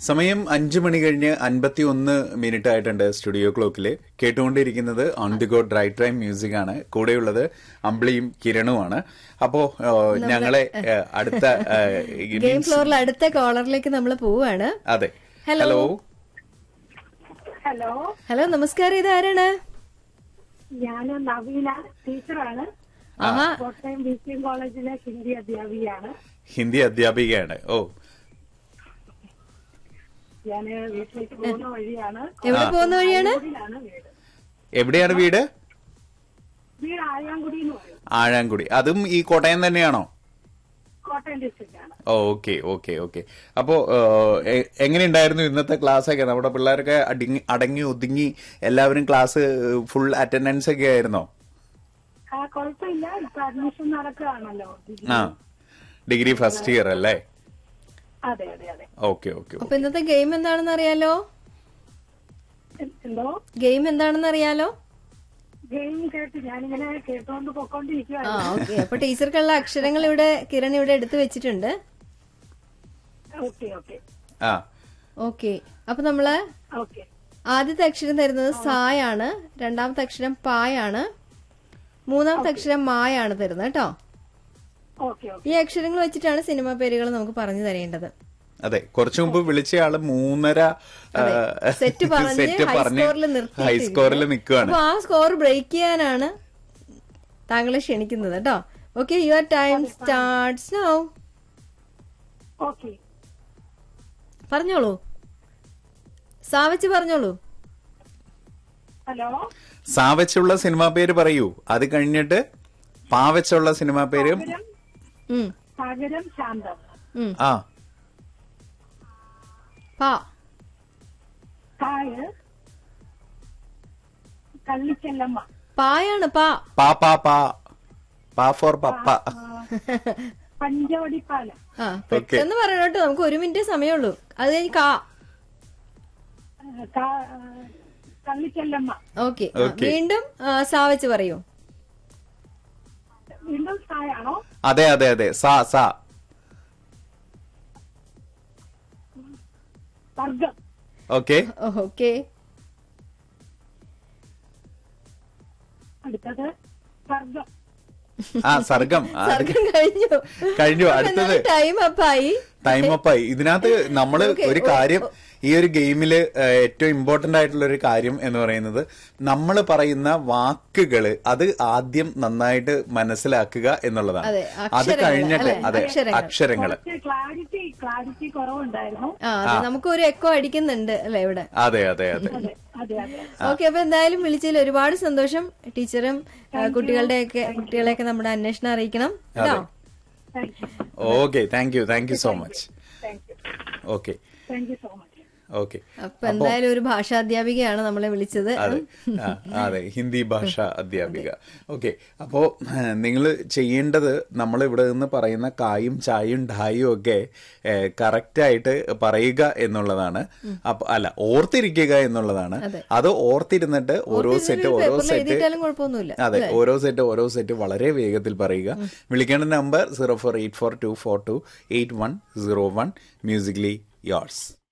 സമയം അഞ്ചു മണി കഴിഞ്ഞ് അൻപത്തി ഒന്ന് മിനിറ്റ് ആയിട്ടുണ്ട് സ്റ്റുഡിയോ ക്ലോക്കിൽ കേട്ടുകൊണ്ടിരിക്കുന്നത് on the go drive time music ആണ് കൂടെയുള്ളത് അമ്പിളിയും കിരണുമാണ് അപ്പോ ആ, ഞങ്ങളെ ആ, അടുത്ത ആ, ഗെയിം innings- ഫ്ലോറിൽ അടുത്ത കോളറിലേക്ക് നമ്മൾ പോവാണ് അതെ Hello. ഹലോ ഹലോ ഹലോ നമസ്കാരം ഇത് ആരാണ് ഞാൻ നവീന ടീച്ചറാണ് ആഹാ കോട്ടയം ബി സി എം കോളേജിലെ ഹിന്ദി അധ്യാപികയാണ് ഹിന്ദി അധ്യാപികയാണ് ഓ ഞാൻ വീട്ടിലേക്ക് പോകുന്ന വഴിയാണ് എവിടെ പോകുന്ന വഴിയാണ് കോഴിക്കോടിലാണ് വീട് എവിടെയാണ് വീട് വീട് ആയാങ്കുടി എന്ന് പറയും ആഴാങ്കുടി അതും ഈ കോട്ടയം തന്നെയാണോ കോട്ടയം ഡിസ്ട്രിക്റ്റ് ആണ് ഓക്കെ ഓക്കെ ഓക്കെ അപ്പോ എ- എങ്ങനെയുണ്ടായിരുന്നു ഇന്നത്തെ ക്ലാസ് ഒക്കെ നമ്മുടെ പിള്ളേരൊക്കെ അടങ്ങി അടങ്ങി ഒതുങ്ങി എല്ലാവരും ക്ലാസ് ഫുൾ അറ്റൻഡൻസ് ഒക്കെ ആയിരുന്നോ ആ കുഴപ്പമില്ല ഇപ്പൊ അഡ്മിഷൻ നടക്കുകയാണല്ലോ ആ ഡിഗ്രി ഫസ്റ്റ് ഇയർ അല്ലേ അതെ അതെ അതെ ഓക്കെ ഓക്കെ അപ്പൊ ഇന്നത്തെ ഗെയിം എന്താണെന്ന് അറിയാലോ എ- എന്തോ ഗെയിം എന്താണെന്ന് അറിയാലോ ഗെയിം കേട്ട് ഞാനിങ്ങനെ കേട്ടോണ്ട് ആ പൊക്കോണ്ടിരിക്കുകയാണ് ഓക്കെ അപ്പൊ ടീച്ചർക്കുള്ള അക്ഷരങ്ങൾ ഇവിടെ കിരൺ ഇവിടെ എടുത്തു വെച്ചിട്ടുണ്ട് ഓക്കെ ഓക്കെ ആ ഓക്കെ അപ്പൊ നമ്മള് ഓക്കെ ആദ്യത്തെ അക്ഷരം തരുന്നത് സായാണ് രണ്ടാമത്തെ അക്ഷരം പായാണ് മൂന്നാമത്തെ അക്ഷരം മായാണ് തരുന്നത് കേട്ടോ ഓക്കെ ഓക്കെ ഈ അക്ഷരങ്ങൾ വെച്ചിട്ടാണ് സിനിമ പേരുകൾ നമുക്ക് പറഞ്ഞു തരേണ്ടത് അതെ കുറച്ചു മുമ്പ് വിളിച്ചയാള് മൂന്നര സെറ്റ് പറഞ്ഞ് സെറ്റ് ഹൈ പറഞ്ഞ് സ്കോറിൽ നിർത്തി ഹൈ സ്കോറിൽ നിൽക്കുകയാണ് അപ്പൊ ആ സ്കോർ ബ്രേക്ക് ചെയ്യാനാണ് താങ്കളെ ക്ഷണിക്കുന്നത് കേട്ടോ okay your time starts now okay പറഞ്ഞോളൂ സാവച്ച് പറഞ്ഞോളൂ ഹലോ സാവച്ചുള്ള സിനിമാ പേര് പറയൂ അത് കഴിഞ്ഞിട്ട് പാവച്ചുള്ള സിനിമാ പേര് സാഗരം ഉം, സാഗരം ശാന്തം ഉം. ആ പാ കായ് കള്ളിച്ചെല്ലമ്മ പായാണ് പാ പാ പാ പാ പാ ഫോർ പപ്പ പഞ്ചവടിപ്പാലം ആ പെട്ടെന്ന് പറയണം കേട്ടോ നമുക്ക് ഒരു മിനിറ്റ് സമയമുള്ളൂ അത് കഴിഞ്ഞ് കാ ആ, കാ- ആ, കള്ളിച്ചെല്ലമ്മ ഓക്കെ Okay. വീണ്ടും ആ, സാവച്ച് പറയൂ വീണ്ടും സായാണോ അതെ അതെ അതെ സാ സാ വർഗം ഓക്കെ ഓക്കെ അടുത്തത് വർഗം ആ സർഗം ആ, സർഗം കഴിഞ്ഞു കഴിഞ്ഞു അടുത്തത് ടൈം അപ്പായി ടൈം അപ്പായി ഇതിനകത്ത് നമ്മള് Okay, ഒരു ഓ- കാര്യം ഈ ഒരു ഗെയിമില് ഏഹ്, ഏറ്റവും ഇമ്പോർട്ടന്റ് ആയിട്ടുള്ള ഒരു കാര്യം എന്ന് പറയുന്നത് നമ്മൾ പറയുന്ന വാക്കുകള് അത് ആദ്യം നന്നായിട്ട് മനസ്സിലാക്കുക എന്നുള്ളതാണ് അതെ, അത് അക്ഷരങ്ങള്, കഴിഞ്ഞിട്ട് അല്ലേ? അതെ അക്ഷരങ്ങൾ. അക്ഷരങ്ങള് കുറച്ച് ക്ലാരിറ്റി ക്ലാരിറ്റി കുറവുണ്ടായിരുന്നു ആ അതെ നമുക്ക് ഒരു എക്കോ അടിക്കുന്നുണ്ട് അല്ലെ ഇവിടെ അതെ അതെ അതെ അതെ അതെ അതെ ഓക്കെ അപ്പൊ എന്തായാലും വിളിച്ചതിൽ ഒരുപാട് സന്തോഷം ടീച്ചറും കുട്ടികളുടെ ഒക്കെ കുട്ടികളെയൊക്കെ നമ്മുടെ അന്വേഷണം അറിയിക്കണം കേട്ടോ thank you okay thank you thank you so much thank you okay thank you so much okay അപ്പൊ എന്തായാലും ഒരു ഭാഷാധ്യാപികയാണ് നമ്മളെ വിളിച്ചത് അതെ ആ, അതെ ഹിന്ദി ഭാഷ അധ്യാപിക ഓക്കെ അപ്പോ നിങ്ങൾ ചെയ്യേണ്ടത് നമ്മൾ ഇവിടെ നിന്ന് പറയുന്ന കായും ചായയും ഡായും ഒക്കെ കറക്റ്റ് ആയിട്ട് പറയുക എന്നുള്ളതാണ് അപ്പൊ അല്ല ഓർത്തിരിക്കുക എന്നുള്ളതാണ് അത് ഓർത്തിരുന്നിട്ട് ഓരോ സെറ്റ് ഓരോ പേപ്പറിൽ സെറ്റ് എഴുതിയിട്ടാലും കുഴപ്പമൊന്നുമില്ല അതെ ഓരോ സെറ്റ് ഓരോ സെറ്റ് വളരെ വേഗത്തിൽ പറയുക വിളിക്കേണ്ട number zero four eight four two four two eight one zero one musically yours